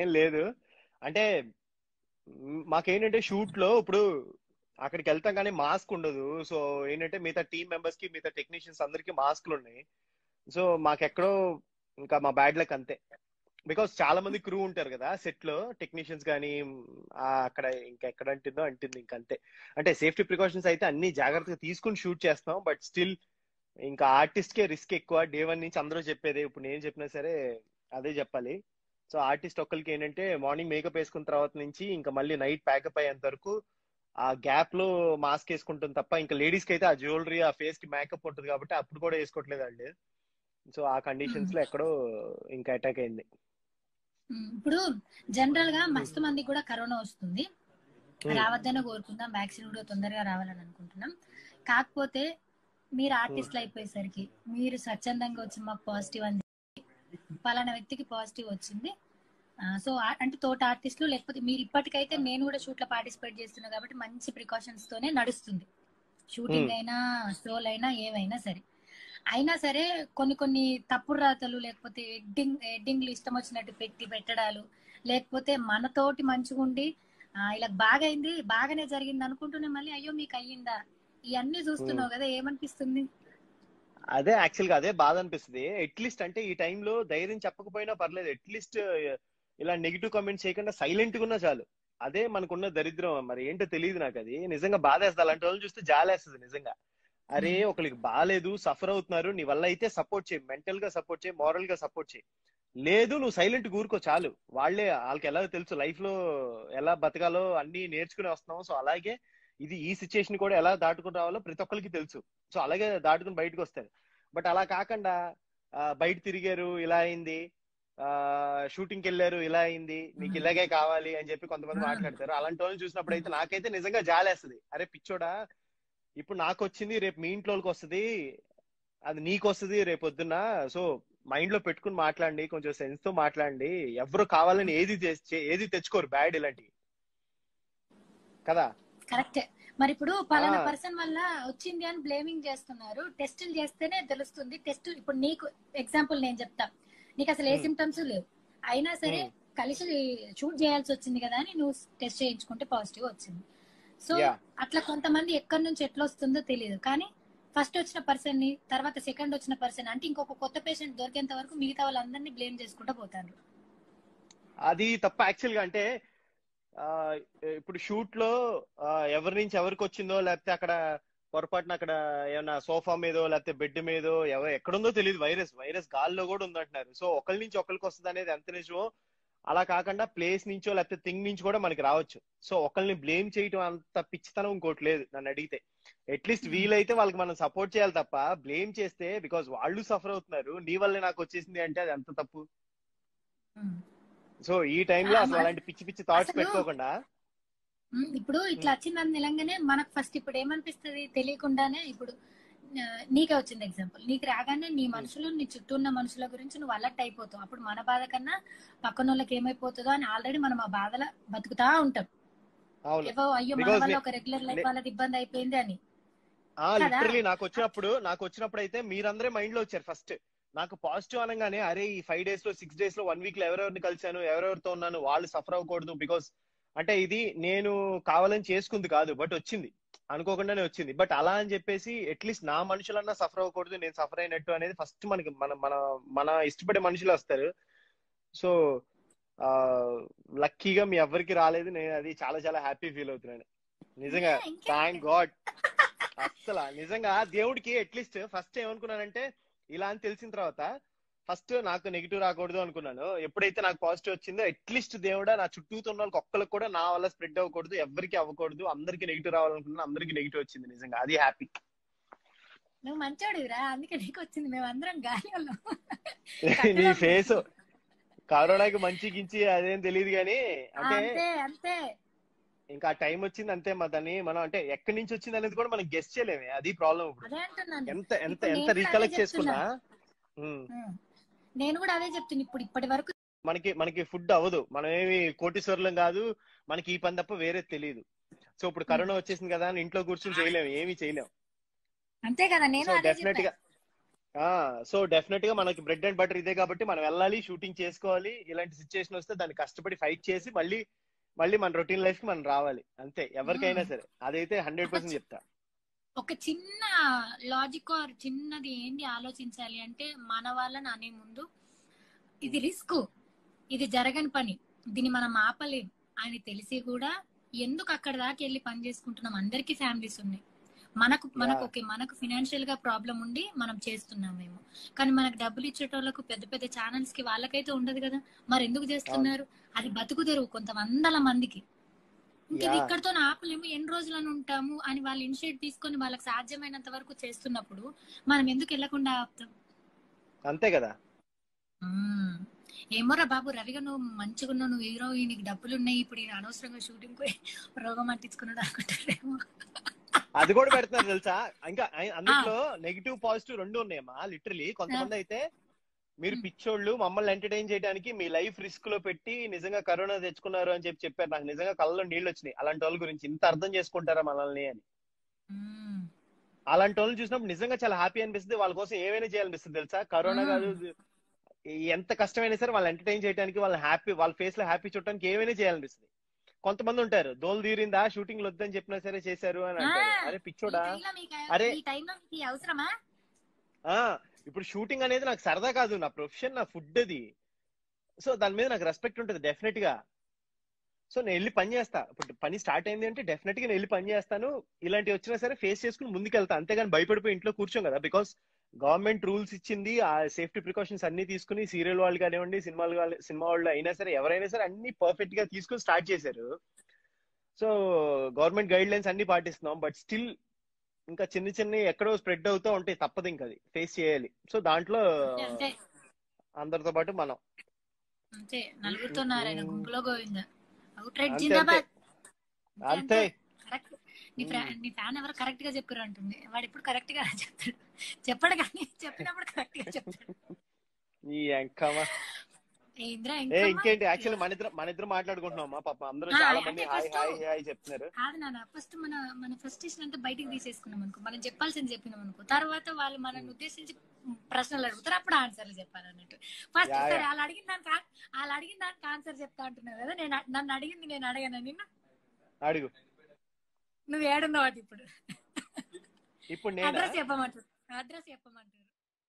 ఏం లేదు అంటే మ్, మాకేంటంటే షూట్ లో ఇప్పుడు అక్కడికి వెళ్తాం కానీ మాస్క్ ఉండదు సో ఏంటంటే మిగతా టీమ్ మెంబర్స్ కి మిగతా టెక్నీషియన్స్ అందరికి మాస్క్లు ఉన్నాయి సో మాకెక్కడో ఇంకా మా బ్యాడ్ లక్ అంతే బికాస్ చాలా మంది క్రూ ఉంటారు కదా సెట్ లో టెక్నీషియన్స్ కానీ ఆ, అక్కడ ఇంకా ఎక్కడ అంటుందో అంటుంది ఇంకా అంతే అంటే సేఫ్టీ ప్రికాషన్స్ అయితే అన్ని జాగ్రత్తగా తీసుకుని షూట్ చేస్తాం బట్ స్టిల్ ఇంకా ఆర్టిస్ట్ కే రిస్క్ ఎక్కువ డే వన్ నుంచి అందరూ చెప్పేది ఇప్పుడు నేను చెప్పినా సరే అదే చెప్పాలి సో ఆర్టిస్ట్ ఒక్కరికి ఏంటంటే మార్నింగ్ మేకప్ వేసుకున్న తర్వాత నుంచి ఇంకా మళ్ళీ నైట్ ప్యాకప్ అయ్యేంత వరకు ఆ గ్యాప్ లో మాస్క్ వేసుకుంటుంది తప్ప ఇంకా లేడీస్ కి అయితే ఆ జ్యువెలరీ ఆ ఫేస్ కి మేకప్ ఉంటుంది కాబట్టి అప్పుడు కూడా వేసుకోవట్లేదు వాళ్ళు సో ఆ కండిషన్స్ లో ఎక్కడో ఇంకా అటాక్ అయింది ఉమ్, ఇప్పుడు జనరల్ గా మస్తు మందికి కూడా కరోనా వస్తుంది Hmm. రావద్దని కోరుకుందాం వ్యాక్సిన్ కూడా తొందరగా రావాలని అనుకుంటున్నాం కాకపోతే మీరు ఆర్టిస్ట్లు అయిపోయేసరికి మీరు స్వచ్ఛందంగా వచ్చి మాకు పాజిటివ్ అని చెప్పి, పలానా వ్యక్తికి పాజిటివ్ వచ్చింది సో అంటే తోట ఆర్టిస్టులు లేకపోతే మీరు ఇప్పటికైతే నేను కూడా షూట్ లో పార్టిసిపేట్ చేస్తున్నా కాబట్టి మంచి ప్రికాషన్స్ తోనే నడుస్తుంది షూటింగ్ Hmm. అయినా షోలు అయినా ఏవైనా సరే అయినా సరే కొన్ని కొన్ని తప్పుడు రాతలు లేకపోతే ఎడ్డింగ్ ఎడ్డింగ్లు ఇష్టం వచ్చినట్టు పెట్టి పెట్టడాలు లేకపోతే మనతోటి మంచిగా ఉండి ఆ, ఇలా బాగా అయింది బాగానే జరిగింది అనుకుంటూనే మళ్ళీ అయ్యో మీకు అయ్యిందా ఇవన్నీ చూస్తున్నావు కదా ఏమనిపిస్తుంది అదే యాక్చువల్ గా అదే బాధ అనిపిస్తుంది అట్లీస్ట్ అంటే ఈ టైంలో ధైర్యం చెప్పకపోయినా పర్లేదు అట్లీస్ట్ ఇలా నెగిటివ్ కామెంట్స్ చేయకుండా సైలెంట్ గా ఉన్నా చాలు అదే మనకున్న దరిద్రం మరి ఏంటో తెలియదు నాకు అది నిజంగా బాధేస్తుంది అలాంటి వాళ్ళని చూస్తే జాలేస్తుంది నిజంగా అరే ఒకరికి బాగాలేదు సఫర్ అవుతున్నారు నీ వల్ల అయితే సపోర్ట్ చేయి మెంటల్ గా సపోర్ట్ చేయి మారల్ గా సపోర్ట్ చేయి లేదు నువ్వు సైలెంట్ కూరుకో చాలు వాళ్ళే వాళ్ళకి ఎలా తెలుసు లైఫ్ లో ఎలా బతకాలో అన్ని నేర్చుకుని వస్తున్నాం సో అలాగే ఇది ఈ సిచ్యుయేషన్ కూడా ఎలా దాటుకుని రావాలో ప్రతి ఒక్కరికి తెలుసు సో అలాగే దాటుకుని బయటకు వస్తారు బట్ అలా కాకుండా ఆ, బయట తిరిగారు ఇలా అయింది ఆ షూటింగ్ కి వెళ్ళారు ఇలా అయింది నీకు ఇలాగే కావాలి అని చెప్పి కొంతమంది మాట్లాడతారు అలాంటి వాళ్ళని చూసినప్పుడు అయితే నాకైతే నిజంగా జాలేస్తుంది అరే పిచ్చోడా ఇప్పుడు నాకు వచ్చింది రేపు మీ ఇంట్లో వాళ్ళకి వస్తుంది అది నీకు వస్తుంది రేపు పొద్దున్న సో మైండ్ లో పెట్టుకుని మాట్లాడండి కొంచెం సెన్స్ తో మాట్లాడండి ఎవరు కావాలని ఏది తెచ్చే- ఏది తెచ్చుకోరు బ్యాడ్ ఇలాంటివి కదా కరెక్టే మరి ఇప్పుడు పలానా ఆ. పర్సన్ వల్ల వచ్చింది అని బ్లేమింగ్ చేస్తున్నారు టెస్టులు చేస్తేనే తెలుస్తుంది టెస్ట్ ఇప్పుడు నీకు ఎగ్జాంపుల్ నేను చెప్తా నీకు అసలు ఏ Hmm. సిమ్టమ్స్ లేవు అయినా సరే Hmm. కలిసి షూట్ చేయాల్సి వచ్చింది కదా అని నువ్వు టెస్ట్ చేయించుకుంటే పాజిటివ్ వచ్చింది సో Yeah. అట్లా కొంతమంది ఎక్కడి నుంచి ఎట్లా వస్తుందో తెలియదు కానీ ఫస్ట్ వచ్చిన పర్సన్ ని తర్వాత సెకండ్ వచ్చిన పర్సన్ అంటే ఇంకొక కొత్త పేషెంట్ దొరికేంత వరకు మిగతా వాళ్ళందరినీ బ్లేమ్ చేసుకుంటూ పోతారు అది తప్ప యాక్చువల్ గా అంటే ఆ, ఇప్పుడు షూట్ లో ఆ, ఎవరి నుంచి ఎవరికి వచ్చిందో లేకపోతే అక్కడ పొరపాటున అక్కడ ఏమన్నా సోఫా మీదో లేకపోతే బెడ్ మీదో ఎవ ఎక్కడుందో తెలియదు వైరస్ వైరస్ గాల్లో కూడా ఉందంటున్నారు సో ఒకరి నుంచి ఒకరికి వస్తుంది అనేది ఎంత నిజమో అలా కాకుండా ప్లేస్ నుంచో లేకపోతే థింగ్ నుంచి కూడా మనకి రావచ్చు సో ఒకరిని బ్లేమ్ చేయటం అంత పిచ్చితనం ఇంకోటి లేదు నన్ను అడిగితే అట్లీస్ట్ వీలైతే వాళ్ళకి మనం సపోర్ట్ చేయాలి తప్ప బ్లేమ్ చేస్తే బికాజ్ వాళ్ళు సఫర్ అవుతున్నారు నీ వల్లే నాకు వచ్చేసింది అంటే అది ఎంత తప్పు సో ఈ టైంలో అసలు అలాంటి పిచ్చి పిచ్చి థాట్స్ అసలు- పెట్టుకోకుండా ఉమ్, ఇప్పుడు ఇట్లా వచ్చిందని నిలంగానే మనకు ఫస్ట్ ఇప్పుడు ఏమనిపిస్తుంది తెలియకుండానే ఇప్పుడు ఆ, నీకే వచ్చింది ఎగ్జాంపుల్ నీకు రాగానే నీ మనుషులు నీ చుట్టూ ఉన్న మనుషుల గురించి నువ్వు అలర్ట్ అయిపోతావు అప్పుడు మన బాధ కన్నా పక్కన వాళ్ళకి ఏమైపోతుందో అని ఆల్రెడీ మనం ఆ బాధలో బతుకుతా ఉంటాం అవును ఏవో అయ్యో మన Because వల్ల నే- ఒక రెగ్యులర్ లైఫ్ నే- వాళ్ళది ఇబ్బంది అయిపోయింది అని ఆ కదా? లిటరలీ నాకు వచ్చినప్పుడు నాకు వచ్చినప్పుడు అయితే మీరందరే మైండ్ లో వచ్చారు ఫస్ట్ నాకు పాజిటివ్ అనగానే అరే ఈ ఫైవ్ డేస్ లో సిక్స్ డేస్ లో వన్ వీక్ లో ఎవరెవరిని కలిశాను ఎవరెవరితో ఉన్నాను వాళ్ళు సఫర్ అవ్వకూడదు బికాస్ అంటే ఇది నేను కావాలని చేసుకుంది కాదు బట్ వచ్చింది అనుకోకుండానే వచ్చింది బట్ అలా అని చెప్పేసి అట్లీస్ట్ నా మనుషులన్నా సఫర్ అవ్వకూడదు నేను సఫర్ అయినట్టు అనేది ఫస్ట్ మనకి మన మన మన ఇష్టపడే మనుషులు వస్తారు సో ఆ లక్కీగా మీ ఎవ్వరికి రాలేదు నేను అది చాలా చాలా హ్యాపీ ఫీల్ అవుతున్నాను నిజంగా ఏ, ఇంకేంటి? థ్యాంక్ గాడ్ అస్సలు నిజంగా దేవుడికి అట్లీస్ట్ ఫస్ట్ ఏమనుకున్నానంటే ఇలా అని తెలిసిన తర్వాత ఫస్ట్ నాకు నెగిటివ్ రాకూడదు అనుకున్నాను ఎప్పుడైతే నాకు పాజిటివ్ వచ్చిందో అట్లీస్ట్ దేవుడా నా చుట్టూతో ఉన్న వాళ్ళకి ఒక్కరికి కూడా నా వల్ల స్ప్రెడ్ అవ్వకూడదు ఎవరికి అవ్వకూడదు అందరికి నెగిటివ్ రావాలనుకున్నాను అందరికి నెగిటివ్ వచ్చింది నిజంగా అది హ్యాపీ నువ్వు మంచోడివిరా అందుకే నీకు వచ్చింది మేము అందరం గాలి వాళ్ళం నీ ఫేస్ కరోనాకి మంచి గించి అదేం తెలియదు కానీ అంటే అంతే అంతే ఇంకా టైం వచ్చింది అంతే మా దాన్ని మనం అంటే ఎక్కడి నుంచి వచ్చింది అనేది కూడా మనం గెస్ట్ చేయలేమే అది ప్రాబ్లం ఇప్పుడు అదే అంటున్నాను ఎంత ఎంత ఇప్పుడు ఎంత నేను కూడా రీకలెక్ట్ అదే చేసుకున్నా చెప్తున్నా. ఉమ్, ఉమ్. నేను కూడా అదే చెప్తున్నా ఇప్పుడు ఇప్పటి వరకు మనకి మనకి ఫుడ్ అవ్వదు మనం ఏమి కోటీశ్వరులం కాదు మనకి ఈ పని తప్ప వేరే తెలియదు సో ఇప్పుడు కరోనా వచ్చేసింది కదా అని ఇంట్లో కూర్చొని చేయలేము ఏమీ చేయలేము అంతే కదా నేను సో అదే డెఫినెట్ గా చెప్పాను సో డెఫినెట్ గా మనకి బ్రెడ్ అండ్ బటర్ ఇదే కాబట్టి మనం వెళ్ళాలి షూటింగ్ చేసుకోవాలి ఇలాంటి సిచ్యువేషన్ వస్తే దాన్ని కష్టపడి ఫైట్ చేసి మళ్ళీ మళ్ళీ మన రొటీన్ లైఫ్ కి మనం రావాలి అంతే ఎవరికైనా Hmm. సరే అదైతే హండ్రెడ్ పర్సెంట్ చెప్తా ఒక చిన్న లాజిక్ ఆర్ చిన్నది ఏంటి ఆలోచించాలి అంటే మన వాళ్ళని అనే ముందు ఇది రిస్క్ ఇది జరగని పని దీన్ని మనం ఆపలేం అని తెలిసి కూడా ఎందుకు అక్కడ దాకా వెళ్ళి పని చేసుకుంటున్నాం అందరికీ ఫ్యామిలీస్ ఉన్నాయి మనకు మనకు Yeah. ఓకే మనకు ఫినాన్షియల్ గా ప్రాబ్లం ఉండి మనం చేస్తున్నాం మేము కానీ మనకు డబ్బులు ఇచ్చేటోళ్ళకు పెద్ద పెద్ద ఛానల్స్ కి వాళ్ళకైతే ఉండదు కదా మరి ఎందుకు చేస్తున్నారు అది బతుకు తెరువు కొంత వందల మందికి ఇంక ఇది Yeah. ఇక్కడతో ఆపలేము ఎన్ని రోజులని ఉంటాము అని వాళ్ళు ఇనిషియేట్ తీసుకొని వాళ్ళకి సాధ్యమైనంత వరకు చేస్తున్నప్పుడు మనం ఎందుకు వెళ్లకుండా ఆపుతాం అంతే కదా మ్మ్. ఏమోరా బాబు రవిగా నువ్వు మంచిగా ఉన్నావు నువ్వు హీరో నీకు డబ్బులు ఉన్నాయి ఇప్పుడు ఈయన అనవసరంగా షూటింగ్ పోయి రోగం అంటించుకున్నాడు అనుకుంటారేమో అది కూడా పెడుతున్నారు తెలుసా ఇంకా అయి- అందులో నెగిటివ్ పాజిటివ్ రెండు ఉన్నాయమ్మా లిటరలీ కొంతమంది అయితే మీరు Hmm. పిచ్చోళ్ళు మమ్మల్ని ఎంటర్టైన్ చేయడానికి మీ లైఫ్ రిస్క్ లో పెట్టి నిజంగా కరోనా తెచ్చుకున్నారు అని చెప్పి చెప్పారు నాకు నిజంగా కళ్ళలో నీళ్ళు వచ్చినాయి అలాంటి వాళ్ళ గురించి ఇంత అర్థం చేసుకుంటారా మనల్ని అని మ్మ్. అలాంటి వాళ్ళని చూసినప్పుడు నిజంగా చాలా హ్యాపీ అనిపిస్తుంది వాళ్ళ కోసం ఏమైనా చేయాలనిపిస్తుంది తెలుసా కరోనా Hmm. కాదు ఎంత కష్టమైనా సరే వాళ్ళు ఎంటర్టైన్ చేయడానికి వాళ్ళ హ్యాపీ వాళ్ళ ఫేస్ లో హ్యాపీ చూడడానికి ఏమైనా చేయాలనిపిస్తుంది కొంతమంది ఉంటారు దోలు తీరిందా షూటింగ్ లో వద్దని చెప్పినా సరే చేశారు అని అంటారు Ah. అరే పిచ్చోడా ఈ టైంలో మీకు అరే. ఈ టైంలో మీకు ఈ అవసరమా ఆ ఇప్పుడు షూటింగ్ అనేది నాకు సరదా కాదు నా ప్రొఫెషన్ నా ఫుడ్ అది సో దాని మీద నాకు రెస్పెక్ట్ ఉంటుంది డెఫినెట్ గా సో నేను వెళ్ళి పని చేస్తా ఇప్పుడు పని స్టార్ట్ అయింది అంటే డెఫినెట్ గా నేను వెళ్ళి పని చేస్తాను ఇలాంటివి వచ్చినా సరే ఫేస్ చేసుకుని ముందుకెళ్తా అంతేగాని భయపడిపోయి ఇంట్లో కూర్చోం కదా బికాస్ గవర్నమెంట్ రూల్స్ ఇచ్చింది ఆ సేఫ్టీ ప్రికాషన్స్ అన్ని తీసుకుని సీరియల్ వాళ్ళు కానివ్వండి సినిమాలు కాని- సినిమా వాళ్ళు అయినా సరే ఎవరైనా సరే అన్ని పర్ఫెక్ట్ గా తీసుకుని స్టార్ట్ చేశారు సో గవర్నమెంట్ గైడ్ లైన్స్ అన్ని పాటిస్తున్నాం బట్ స్టిల్ ఇంకా చిన్న చిన్న ఎక్కడో స్ప్రెడ్ అవుతూ ఉంటాయి తప్పదు ఇంకా అది ఫేస్ చేయాలి సో దాంట్లో అంతే అందరితో పాటు మనం అంతే నలుగురితో నారాయణ గుంపులో గోవింద అవుట్ రైట్ అంతే, జిందాబాద్ అంతే కరెక్ట్ నీ ఫ్రా- నీ ఫ్యాన్ ఎవరు కరెక్ట్ గా చెప్పారు అంటుంది వాడు ఇప్పుడు కరెక్ట్ గా చెప్తాడు చెప్పడు కానీ చెప్పినప్పుడు కరెక్ట్ గా చెప్తాడు ఈ ఎంకమా ఏ ఇంద్ర ఏ ఇంకా ఇంకేంటి యాక్చువల్లీ మన ఇద్దరు మన ఇద్దరు మాట్లాడుకుంటున్నామా పాప అందరూ ఆ, చాలా అంటే మంది హాయ్ first- హాయ్ హాయ్ చెప్తున్నారు కాదు నాన్న ఫస్ట్ మన మన ఫ్రస్ట్రేషన్ అంతా బయటికి తీసేసుకున్నాం అనుకో మనం చెప్పాల్సింది చెప్పినాం అనుకో తర్వాత వాళ్ళు మనల్ని ఉద్దేశించి ప్రశ్నలు అడుగుతారు అప్పుడు ఆన్సర్లు చెప్పాలి అన్నట్టు ఫస్ట్ యా, సరే యా. వాళ్ళు అడిగిన దానికి ఆ- వాళ్ళు అడిగిన దానికి ఆన్సర్ చెప్తా అంటున్నావు కదా నేను అ- నన్ను అడిగింది నేను అడగాను నిన్న అడుగు నువ్వు ఏడున్నావు అది ఇప్పుడు ఇప్పుడు నేనా అడ్రస్ చెప్పమంటారు అడ్రస్ చెప్పమంటారు